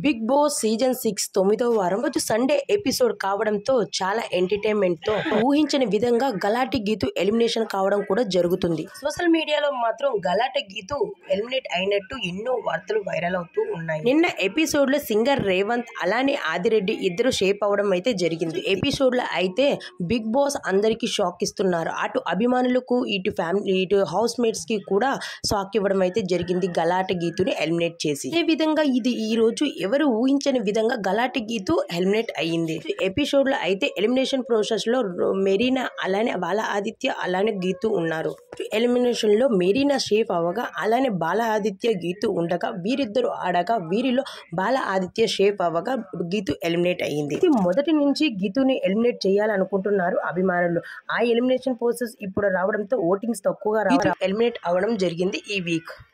big boss season six తొమ్మిదో వారం రోజు సండే ఎపిసోడ్ కావడంతో చాలా ఎంటర్టైన్మెంట్ తో ఊహించని విధంగా గలాటి గీతు ఎలిమినేషన్ కావడం కూడా జరుగుతుంది సోషల్ మీడియాలో మాత్రం గలాటి గీతు ఎలిమినేట్ అయినట్టు ఎన్నో వార్తలు వైరల్ అవుతూ ఉన్నాయి నిన్న ఎపిసోడ్ లో సింగర్ రేవంత్ అలానే ఆదిరెడ్డి ఇద్దరు షేప్ అవడం అయితే జరిగింది ఎపిసోడ్ లో అయితే బిగ్ బాస్ అందరికి షాక్ ఇస్తున్నారు అటు అభిమానులకు ఇటు ఫ్యామిలీ ఇటు హౌస్ మేట్స్ కి కూడా షాక్ ఇవ్వడం అయితే జరిగింది గలాటి గీతుని ఎలిమినేట్ చేసి ఏ విధంగా ఇది ఈ రోజు ఎవరు ఊహించని విధంగా గలాటి గీతు ఎలిమినేట్ అయ్యింది ఎపిసోడ్ లో అయితే ఎలిమినేషన్ ప్రాసెస్ లో రో- మెరీనా అలానే బాల ఆదిత్య అలానే గీతు ఉన్నారు ఎలిమినేషన్ లో మెరీనా షేఫ్ అవ్వగా అలానే బాల ఆదిత్య గీతు ఉండగా వీరిద్దరు ఆడగా వీరిలో బాల ఆదిత్య షేఫ్ అవ్వగా గీతు ఎలిమినేట్ అయ్యింది ఇది మొదటి నుంచి గీతుని ఎలిమినేట్ చేయాలనుకుంటున్నారు అభిమానులు ఆ ఎలిమినేషన్ ప్రాసెస్ ఇప్పుడు రావడంతో ఓటింగ్స్ తక్కువగా రావడం ఎలిమినేట్ అవ్వడం జరిగింది ఈ వీక్